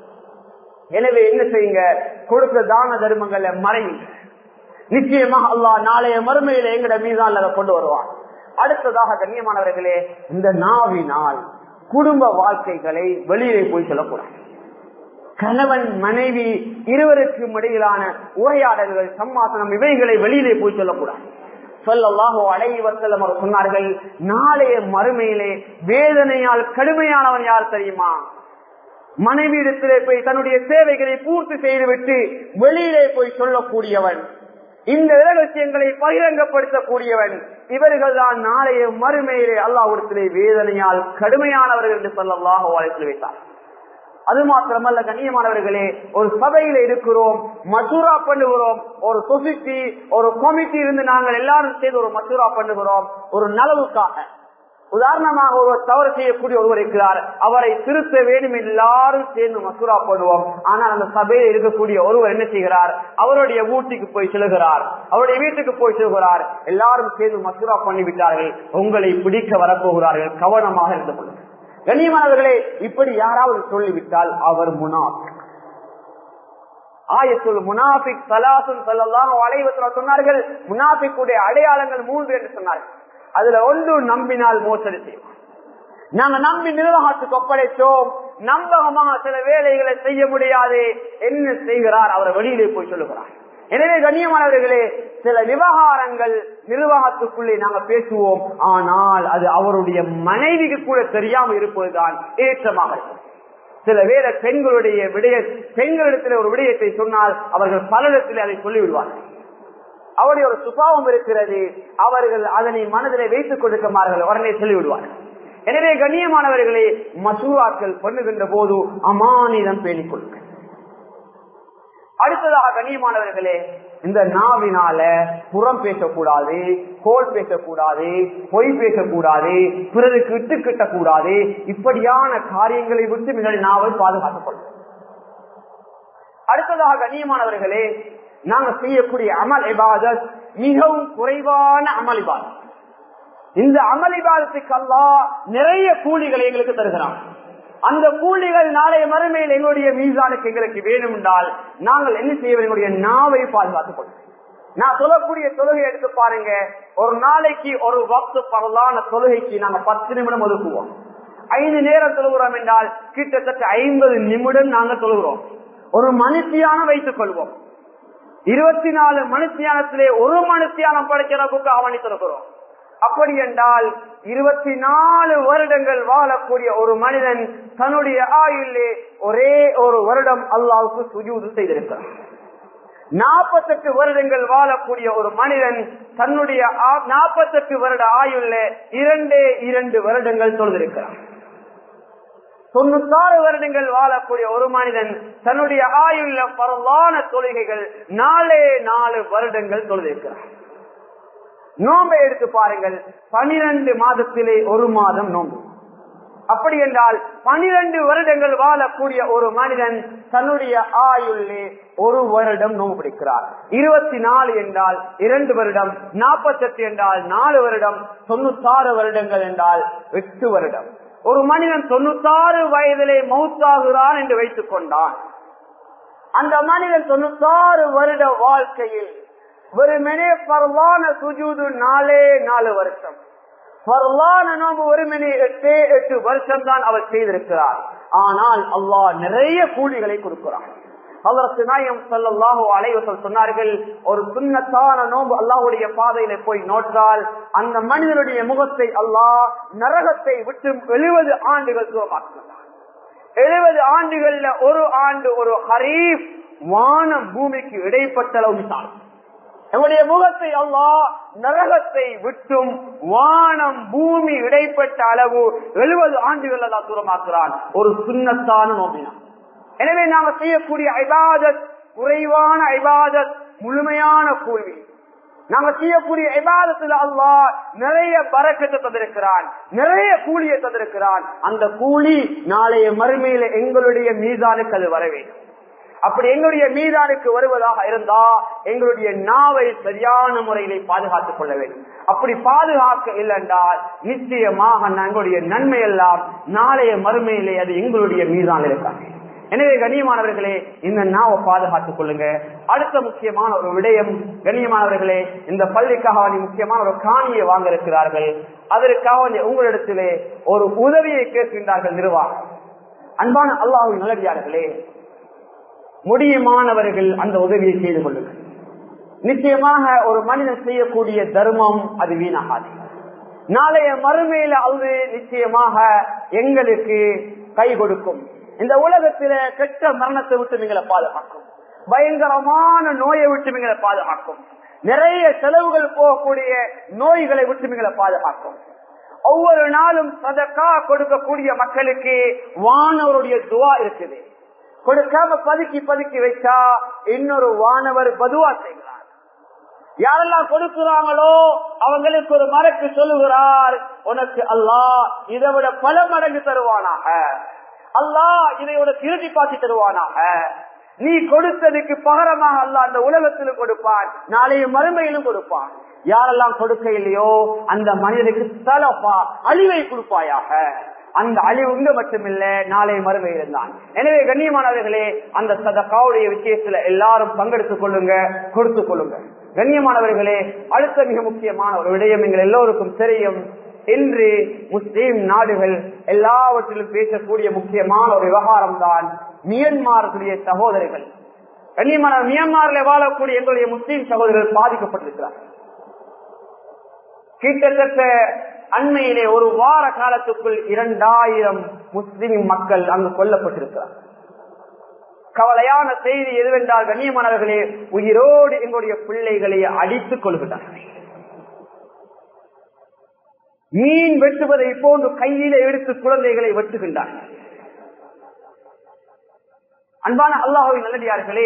எனவே என்ன செய்யுங்க கொடுத்த தான தர்மங்களை மறையுங்க நிச்சயமாக அல்லாஹ் நாளைய மறுமையில எங்கட மீதான் அதை கொண்டு வருவான் அடுத்ததாக கண்ணியமானவர்களே இந்த நாவினால் குடும்ப வாழ்க்கைகளை வெளியே போய் சொல்லக்கூடாது கணவன் மனைவி இருவருக்கும் இடையிலான உரையாடல்கள் சம்மாசனம் இவைகளை வெளியிலே போய் சொல்லக்கூடாது சொல்லல்லாஹோ அலைவசல்லம் அவர் சொன்னார்கள் நாளைய மறுமையிலே வேதனையால் கடுமையானவன் யார் தெரியுமா மனைவி இடத்திலே போய் தன்னுடைய சேவைகளை பூர்த்தி செய்துவிட்டு வெளியிலே போய் சொல்லக்கூடியவன் இந்த ரகசியங்களை பகிரங்கப்படுத்தக்கூடியவன் இவர்கள் தான் நாளைய மறுமையிலே அல்லாஹ்விடத்திலே வேதனையால் கடுமையானவர்கள் என்று சொல்லல்லாஹோ அழைத்து வைத்தார் அது மாத்திரமல்ல கண்ணியமானவர்களே ஒரு சபையில இருக்கிறோம் மசூரா பண்ணுகிறோம் ஒரு சொசைட்டி ஒரு கமிட்டி இருந்து நாங்கள் எல்லாரும் சேர்ந்து ஒரு மசூரா பண்ணுகிறோம் ஒரு நலவுக்காக உதாரணமாக ஒரு தவறு செய்யக்கூடிய ஒருவர் இருக்கிறார் அவரை திருத்த வேண்டும் எல்லாரும் சேர்ந்து மசூரா பண்ணுவோம் ஆனால் அந்த சபையில் இருக்கக்கூடிய ஒருவர் என்ன செய்கிறார் அவருடைய வீட்டுக்கு போய் செல்கிறார் அவருடைய வீட்டுக்கு போய் செல்கிறார் எல்லாரும் சேர்ந்து மசூரா பண்ணிவிட்டார்கள் உங்களை பிடிக்க வரப்போகிறார்கள் கவனமாக இருந்து கொள்ளுங்கள் கண்ணியமானவர்களே இப்படி யாராவது சொல்லிவிட்டால் அவர் முனாஃப் ஆயத்துல் முனாஃபிக் சலாசுன் சல்லாஹ் அலைவத்துல சொன்னார்கள் முனாஃபிக்குடைய அடையாளங்கள் மூன்று என்று சொன்னார்கள் அதுல ஒன்று நம்பினால் மோசடி செய்வோம் நாங்க நம்பி நிர்வாகத்துக்கு ஒப்படைத்தோம் நம்பகமாக சில வேலைகளை செய்ய முடியாது என்ன செய்கிறார் அவரை வெளியிலே போய் சொல்லுகிறார் எனவே கண்ணியமானவர்களே சில விவகாரங்கள் நிர்வாகத்துக்குள்ளே நாங்க பேசுவோம் ஆனால் அது அவருடைய மனைவிக்கு கூட தெரியாமல் இருப்பதுதான் ஏற்றமாக இருக்கும் சில வேற பெண்களுடைய விடய பெண்களிடத்தில் ஒரு விடயத்தை சொன்னால் அவர்கள் பலரிடத்தில் அதை சொல்லிவிடுவார்கள் அவருடைய ஒரு சுபாவம் இருக்கிறது அவர்கள் அதனை மனதிலே வைத்துக் கொடுக்குமார்கள் உடனே சொல்லிவிடுவார்கள் எனவே கண்ணியமானவர்களே மசூராக்கள் பண்ணுகின்ற போது அமானிதம் பேணிக் கொள்ளுங்கள் அடுத்ததாக கண்ணியமானவர்களே இந்த நாவினால புறம் பேசக்கூடாது கோல் பேசக்கூடாது பொய் பேசக்கூடாது பிறருக்கு இட்டு கிட்டக்கூடாது இப்படியான காரியங்களை விட்டு மிக நாவை பாதுகாத்துக் கொள்ளும் அடுத்ததாக கண்ணியமானவர்களே நாங்க செய்யக்கூடிய அமல் இபாதத் மிகவும் குறைவான அமல் இபாதத் இந்த அமல் இபாதத்துக்கு அல்லா நிறைய கூலிகளை எங்களுக்கு தருகிறான் அந்த கூலிகள் நாளைய மறுமையில் எங்களுடைய மீசானுக்கு எங்களுக்கு வேணும் என்றால் நாங்கள் என்ன செய்ய எங்களுடைய நாவை பாதுகாத்துக் கொள்வோம் நான் சொல்லக்கூடிய தொழுகை எடுத்து பாருங்க ஒரு நாளைக்கு ஒரு வக்து பரலான தொழுகைக்கு நாங்க பத்து நிமிடம் ஒதுக்குவோம் ஐந்து நேரம் தொழுகிறோம் என்றால் கிட்டத்தட்ட ஐம்பது நிமிடம் நாங்கள் தொழுகிறோம் ஒரு மனுஷியான வைத்துக் கொள்வோம் இருபத்தி நாலு மனுஷியானத்திலே ஒரு மனுஷியானம் படைக்கிறவுக்கு அவனி தொழுகிறோம் அப்படி என்றால் இருபத்தி நாலு வருடங்கள் வாழக்கூடிய ஒரு மனிதன் தன்னுடைய ஆயுள்ளே ஒரே ஒரு வருடம் அல்லாவுக்கு சுஜூது செய்திருக்கிறார் நாற்பத்தெட்டு வருடங்கள் வாழக்கூடிய ஒரு மனிதன் தன்னுடைய நாற்பத்தெட்டு வருட ஆயுள்ள இரண்டே இரண்டு வருடங்கள் தொழுதிருக்கிறார் தொண்ணூத்தாறு வருடங்கள் வாழக்கூடிய ஒரு மனிதன் தன்னுடைய ஆயுள்ள பரவான தொழுகைகள் நாலே நாலு வருடங்கள் தொழுதிருக்கிறார் நோம்பை எடுத்து பாருங்கள் பனிரெண்டு மாதத்திலே ஒரு மாதம் நோம்பு அப்படி என்றால் பனிரெண்டு வருடங்கள் வாழக்கூடிய ஒரு மனிதன் தன்னுடைய ஆயுள்ளே ஒரு வருடம் நோம்பு பிடிக்கிறார் இருபத்தி நாலு என்றால் இரண்டு வருடம் நாற்பத்தி எட்டு என்றால் நாலு வருடம் தொண்ணூத்தாறு வருடங்கள் என்றால் எட்டு வருடம் ஒரு மனிதன் தொண்ணூத்தாறு வயதிலே மௌத்தாகிறான் என்று வைத்துக் கொண்டான் அந்த மனிதன் தொண்ணூத்தாறு வருட வாழ்க்கையில் வெறுமனே பரவான சுஜூது நாலே நாலு வருஷம் பரவான நோம்பு வெறுமனே எட்டே எட்டு வருஷம் தான் அவர் செய்திருக்கிறார் ஆனால் அல்லாஹ் நிறைய கூலிகளை கொடுக்கிறார் அதற்கு நாயம் சல்லாஹோ அலைவசல் சொன்னார்கள் ஒரு சுண்ணத்தான நோம்பு அல்லாஹுடைய பாதையில போய் நோட்டால் அந்த மனிதனுடைய முகத்தை அல்லாஹ் நரகத்தை விட்டு எழுபது ஆண்டுகள் சுகமாக்குகிறார் எழுபது ஆண்டுகள்ல ஒரு ஆண்டு ஒரு ஹரீப் வானம் பூமிக்கு இடைப்பட்ட அளவு விசாரம் நம்முடைய முகத்தை அல்லா நரகத்தை விட்டும் வானம் பூமி இடைப்பட்ட அளவு எழுபது ஆண்டுகள் அல்லா தூரமாக்குறான் ஒரு சுண்ணத்தான நோம்பினான் எனவே நாங்கள் செய்யக்கூடிய ஐபாதத் குறைவான ஐபாதத் முழுமையான கூல்வி நாங்க செய்யக்கூடிய ஐபாதத்துல அல்லா நிறைய பறக்கத்தை தந்திருக்கிறான் நிறைய கூலியை தந்திருக்கிறான் அந்த கூலி நாளைய மறுமையில எங்களுடைய மீதானுக்கு அது வர வேண்டும் அப்படி எங்களுடைய மீதானுக்கு வருவதாக இருந்தா எங்களுடைய நாவை சரியான முறையிலே பாதுகாத்துக் கொள்ள வேண்டும் அப்படி பாதுகாக்க இல்லைன்றால் நிச்சயமாக எங்களுடைய நன்மை எல்லாம் நாளைய மறுமையிலே அது எங்களுடைய மீதான் இருக்காங்க எனவே கண்ணியமானவர்களே இந்த நாவை பாதுகாத்துக் கொள்ளுங்க அடுத்த முக்கியமான ஒரு விடயம் கண்ணியமானவர்களே இந்த பள்ளிக்காக வேண்டி முக்கியமான ஒரு காணியை வாங்க இருக்கிறார்கள் அதற்காக வேண்டி உங்களிடத்திலே ஒரு உதவியை கேட்கின்றார்கள் நிர்வாகம் அன்பான அல்லாஹின் நல்லடியார்களே முடியுமானவர்கள் அந்த உதவியை செய்து கொள்ளுங்கள் நிச்சயமாக ஒரு மனிதன் செய்யக்கூடிய தர்மம் அது வீணாகாது நாளைய மறுமையில அது நிச்சயமாக எங்களுக்கு கை கொடுக்கும் இந்த உலகத்தில கெட்ட மரணத்தை விட்டு நீங்களை பாதுகாக்கும் பயங்கரமான நோயை விட்டு நீங்களை பாதுகாக்கும் நிறைய செலவுகள் போகக்கூடிய நோய்களை விட்டு நீங்களை பாதுகாக்கும் ஒவ்வொரு நாளும் சதக்கா கொடுக்கக்கூடிய மக்களுக்கு வானவருடைய துவா இருக்குது கொடுக்காம பதுக்கி பதுக்கி வச்சா இன்னொரு வானவர் பதுவா செய்கிறார் யாரெல்லாம் கொடுக்கிறாங்களோ அவங்களுக்கு ஒரு மரக்கு சொல்லுகிறார் உனக்கு அல்லாஹ் இதை விட பல மடங்கு தருவானாக அல்லாஹ் இதையோட திருட்டி பாத்தி தருவானாக நீ கொடுத்ததுக்கு பகரமாக அல்ல அந்த உலகத்திலும் கொடுப்பான் நாளைய மறுமையிலும் கொடுப்பான் யாரெல்லாம் கொடுக்க இல்லையோ அந்த மனிதனுக்கு தலப்பா அழிவை கொடுப்பாயாக அந்த அழிவு இங்க மட்டுமில்ல நாளை மறுமை இருந்தான் எனவே கண்ணியமானவர்களே அந்த சதக்காவுடைய விஷயத்துல எல்லாரும் பங்கெடுத்துக் கொள்ளுங்க கொடுத்துக் கொள்ளுங்க கண்ணியமானவர்களே அடுத்த மிக முக்கியமான ஒரு விடயம் எங்கள் எல்லோருக்கும் தெரியும் இன்று முஸ்லீம் நாடுகள் எல்லாவற்றிலும் பேசக்கூடிய முக்கியமான ஒரு விவகாரம் தான் மியன்மாருடைய சகோதரர்கள் கண்ணியமான மியன்மாரில் வாழக்கூடிய எங்களுடைய முஸ்லீம் சகோதரர்கள் பாதிக்கப்பட்டிருக்கிறார்கள் கிட்டத்தட்ட அண்மையிலே ஒரு வார காலத்துக்குள் இரண்டாயிரம் முஸ்லிம் மக்கள் அங்கு கொல்லப்பட்டிருக்கிறார் கவலையான செய்தி எதுவென்றால் கண்ணியமானவர்களே உயிரோடு எங்களுடைய பிள்ளைகளை அடித்துக் கொள்கிறார்கள் மீன் வெட்டுவதை போன்று கையில எடுத்து குழந்தைகளை வெட்டுகின்றார்கள் அன்பான அல்லாஹுவின் நல்லடியார்களே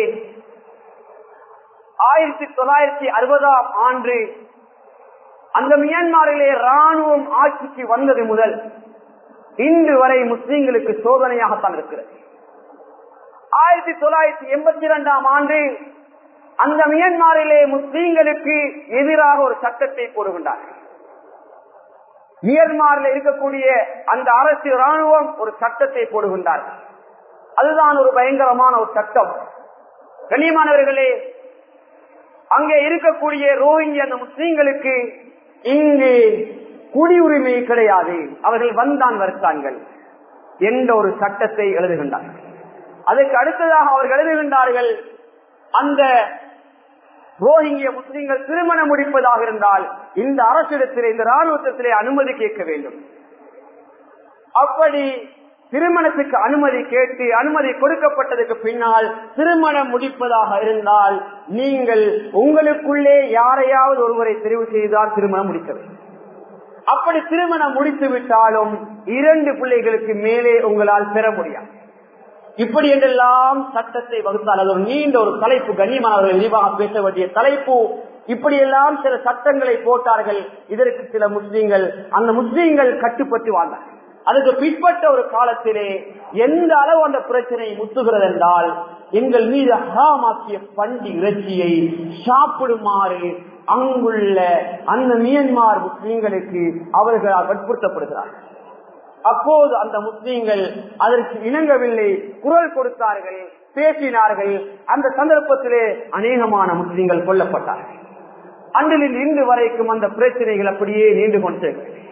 ஆயிரத்தி தொள்ளாயிரத்தி அறுபதாம் ஆண்டு அந்த மியான்மரிலே ராணுவம் ஆட்சிக்கு வந்தது முதல் இன்று வரை முஸ்லீம்களுக்கு சோதனையாகத்தான் இருக்கிறது ஆயிரத்தி தொள்ளாயிரத்தி எண்பத்தி இரண்டாம் ஆண்டு அந்த மியான்மரிலே முஸ்லீம்களுக்கு எதிராக ஒரு சட்டத்தை போடுகின்றார்கள் மியன்மாரில் இருக்கக்கூடிய அந்த அரசு ராணுவம் ஒரு சட்டத்தை போடுகின்றார்கள் அதுதான் ஒரு பயங்கரமான ஒரு சட்டம் கண்ணியமானவர்களே அங்கே இருக்கக்கூடிய ரோஹிங்கி அந்த முஸ்லீம்களுக்கு இங்கு குடியுரிமை கிடையாது அவர்கள் வந்தான் வருத்தாங்கள் என்ற ஒரு சட்டத்தை எழுதுகின்றார்கள் அதுக்கு அடுத்ததாக அவர்கள் எழுதுகின்றார்கள் அந்த ரோஹிங்கிய முஸ்லீம்கள் திருமணம் முடிப்பதாக இருந்தால் இந்த அரசிடத்திலே இந்த ராணுவத்திலே அனுமதி கேட்க வேண்டும் அப்படி திருமணத்துக்கு அனுமதி கேட்டு அனுமதி கொடுக்கப்பட்டதுக்கு பின்னால் திருமணம் முடிப்பதாக இருந்தால் நீங்கள் உங்களுக்குள்ளே யாரையாவது ஒருவரை தெரிவு செய்தால் திருமணம் முடிக்க வேண்டும் அப்படி திருமணம் முடித்து விட்டாலும் இரண்டு பிள்ளைகளுக்கு மேலே உங்களால் பெற முடியாது இப்படி என்றெல்லாம் சட்டத்தை வகுத்தால் அது ஒரு நீண்ட ஒரு தலைப்பு கண்ணியமானவர்கள் விரிவாக பேச வேண்டிய தலைப்பு இப்படியெல்லாம் சில சட்டங்களை போட்டார்கள் இதற்கு சில முஸ்லீம்கள் அந்த முஸ்லீம்கள் கட்டுப்பட்டு வாழ்ந்தார்கள் அதுக்கு பிற்பட்ட ஒரு காலத்திலே எந்த அளவு அந்த பிரச்சனை முத்துகிறது என்றால் எங்கள் மீது ஹராமாக்கிய பண்டி இறைச்சியை சாப்பிடுமாறு அங்குள்ள அந்த மியன்மார் முஸ்லீம்களுக்கு அவர்களால் வற்புறுத்தப்படுகிறார்கள் அப்போது அந்த முஸ்லீம்கள் அதற்கு இணங்கவில்லை குரல் கொடுத்தார்கள் பேசினார்கள் அந்த சந்தர்ப்பத்திலே அநேகமான முஸ்லீம்கள் கொல்லப்பட்டார்கள் அன்றிலிருந்து இன்று வரைக்கும் அந்த பிரச்சனைகள் அப்படியே நீண்டு கொண்டு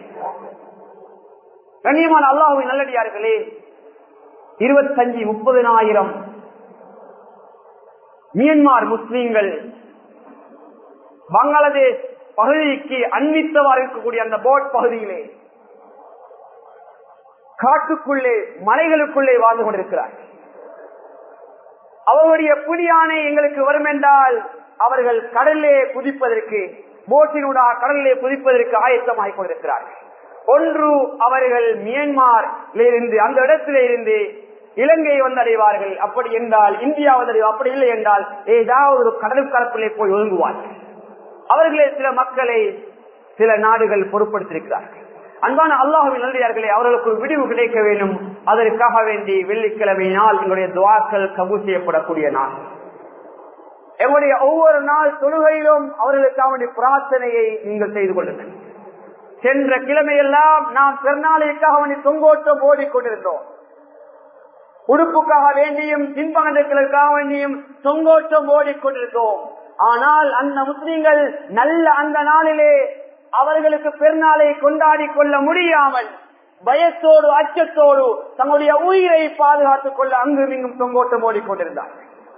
கண்ணியமான அல்லாஹுவின் நல்லடியார்களே இருபத்தஞ்சு முப்பதினாயிரம் மியன்மார் முஸ்லீம்கள் பங்களாதேஷ் பகுதிக்கு அன்பித்தவாறு இருக்கக்கூடிய அந்த போட் பகுதியிலே காட்டுக்குள்ளே மலைகளுக்குள்ளே வாழ்ந்து கொண்டிருக்கிறார் அவருடைய புலியானை எங்களுக்கு வரும் என்றால் அவர்கள் கடலிலே குதிப்பதற்கு போட்டினூடாக கடலிலே குதிப்பதற்கு ஆயத்தமாகிக் கொண்டிருக்கிறார்கள் ஒன்று அவர்கள் மியன்மார் இருந்து அந்த இடத்திலே இருந்து இலங்கையை வந்தடைவார்கள் அப்படி என்றால் இந்தியா வந்தடைவா அப்படி இல்லை என்றால் ஏதாவது ஒரு கடல் கலப்பிலே போய் ஒழுங்குவார்கள் அவர்களே சில மக்களை சில நாடுகள் பொருட்படுத்தியிருக்கிறார்கள் அன்பான அல்லாஹுவின் நல்லடியார்களே அவர்களுக்கு ஒரு விடிவு கிடைக்க வேண்டும் அதற்காக வேண்டி வெள்ளிக்கிழமை நாள் எங்களுடைய துவாக்கள் கபூல் செய்யப்படக்கூடிய நாள் எங்களுடைய ஒவ்வொரு நாள் தொழுகையிலும் அவர்களுக்காக வேண்டிய பிரார்த்தனையை நீங்கள் செய்து கொள்ளுங்கள் சென்ற கிழமையெல்லாம் நாம் பெருநாளைக்காக வேண்டி தொங்கோட்டம் ஓடிக்கொண்டிருந்தோம் உடுப்புக்காக வேண்டியும் தின்பகங்களுக்காக வேண்டியும் தொங்கோட்டம் ஓடிக்கொண்டிருந்தோம் ஆனால் அந்த முஸ்லிம்கள் நல்ல அந்த நாளிலே அவர்களுக்கு பெருநாளை கொண்டாடி கொள்ள முடியாமல் பயத்தோடு அச்சத்தோடு தங்களுடைய உயிரை பாதுகாத்துக் கொள்ள அங்கும் இங்கும் தொங்கோட்டம் ஓடிக்கொண்டிருந்தார்கள்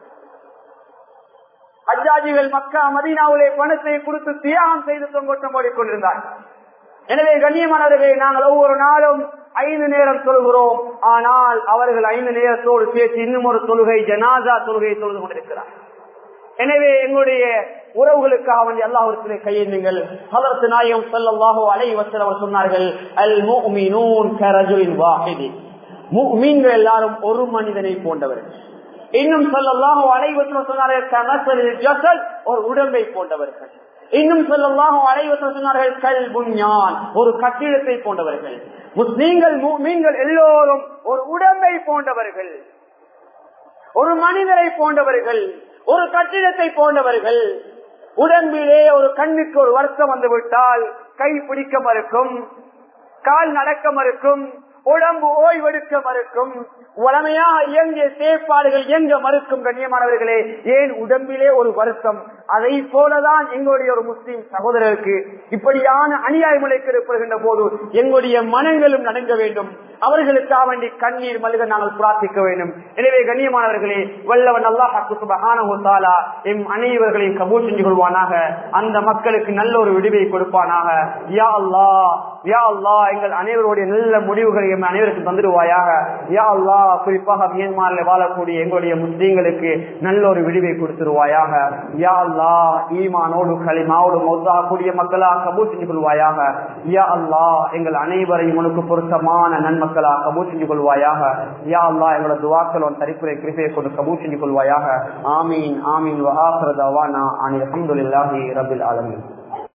அஜாஜிகள் மக்கா மதீனாவிலே பணத்தை கொடுத்து தியாகம் செய்து தொங்கோட்டம் ஓடிக்கொண்டிருந்தார்கள் எனவே கண்ணியமானவர்களை நாங்கள் ஒவ்வொரு நாளும் ஐந்து நேரம் சொல்கிறோம் ஆனால் அவர்கள் ஐந்து நேரத்தோடு சேர்த்து இன்னும் ஒரு தொழுகை ஜனாதா தொழுகையை தொழுது கொண்டிருக்கிறார் எனவே எங்களுடைய உறவுகளுக்காக வேண்டிய அல்லாஹிடத்திலே கையெழுங்கள் ஹலரத்து நாயம் சல்லாஹோ அலை வசல் அவர் சொன்னார்கள் அல் முஃமினூன் கரஜுலின் வாஹிதி முஃமின்கள் எல்லாரும் ஒரு மனிதனை போன்றவர்கள் இன்னும் சொல்லல்லாஹோ அலை வசல் சொன்னார்கள் கமசலில் ஜசல் ஒரு உடம்பை போன்றவர்கள் இன்னும் சொல்லலாம் அனைவரும் சொன்னார்கள் கல் புஞ்ஞான் ஒரு கட்டிடத்தை போன்றவர்கள் முஸ்லீம்கள் மீன்கள் எல்லோரும் ஒரு உடம்பை போன்றவர்கள் ஒரு மனிதரை போன்றவர்கள் ஒரு கட்டிடத்தை போன்றவர்கள் உடம்பிலே ஒரு கண்ணுக்கு ஒரு வருத்தம் வந்து விட்டால் கை பிடிக்க மறுக்கும் கால் நடக்க மறுக்கும் உடம்பு ஓய்வெடுக்க மறுக்கும் உடமையா இயங்கிய செயற்பாடுகள் இயங்க மறுக்கும் கண்ணியமானவர்களே ஏன் உடம்பிலே ஒரு வருத்தம் அதை போலதான் எங்களுடைய ஒரு முஸ்லீம் சகோதரருக்கு இப்படியான அநியாயம் ஏற்படுகின்ற போது எங்களுடைய மனங்களும் நடங்க வேண்டும் அவர்களுக்காக வேண்டி கண்ணீர் மல்க நாங்கள் பிரார்த்திக்க வேண்டும் எனவே கண்ணியமானவர்களே வல்லவன் அல்லாஹாலா எம் அனைவர்களையும் கபூல் செஞ்சு கொள்வானாக அந்த மக்களுக்கு நல்ல ஒரு விடுவை கொடுப்பானாக யா அல்லா யா அல்லா எங்கள் அனைவருடைய நல்ல முடிவுகளை எம் அனைவருக்கும் தந்துடுவாயாக யா அல்லா குறிப்பாக மியன்மாரில் வாழக்கூடிய எங்களுடைய முஸ்லீம்களுக்கு நல்ல ஒரு விடுவை கொடுத்துருவாயாக யா அல்லா ஈமானோடு களிமாவோடு மௌத்தாகக்கூடிய மக்களா கபூல் செஞ்சு கொள்வாயாக யா அல்லா எங்கள் அனைவரையும் உனக்கு பொருத்தமான நன்மக்களா கபூல் செஞ்சு கொள்வாயாக யா அல்லா எங்களோட துவாக்கள் உன் தரிப்புரை கிருப்பையை கொண்டு கபூல் செஞ்சு கொள்வாயாக ஆமீன் ஆமீன் வஹாசரதாவானா அனில் அஹமதுல்லாஹி ரபில் ஆலமீன்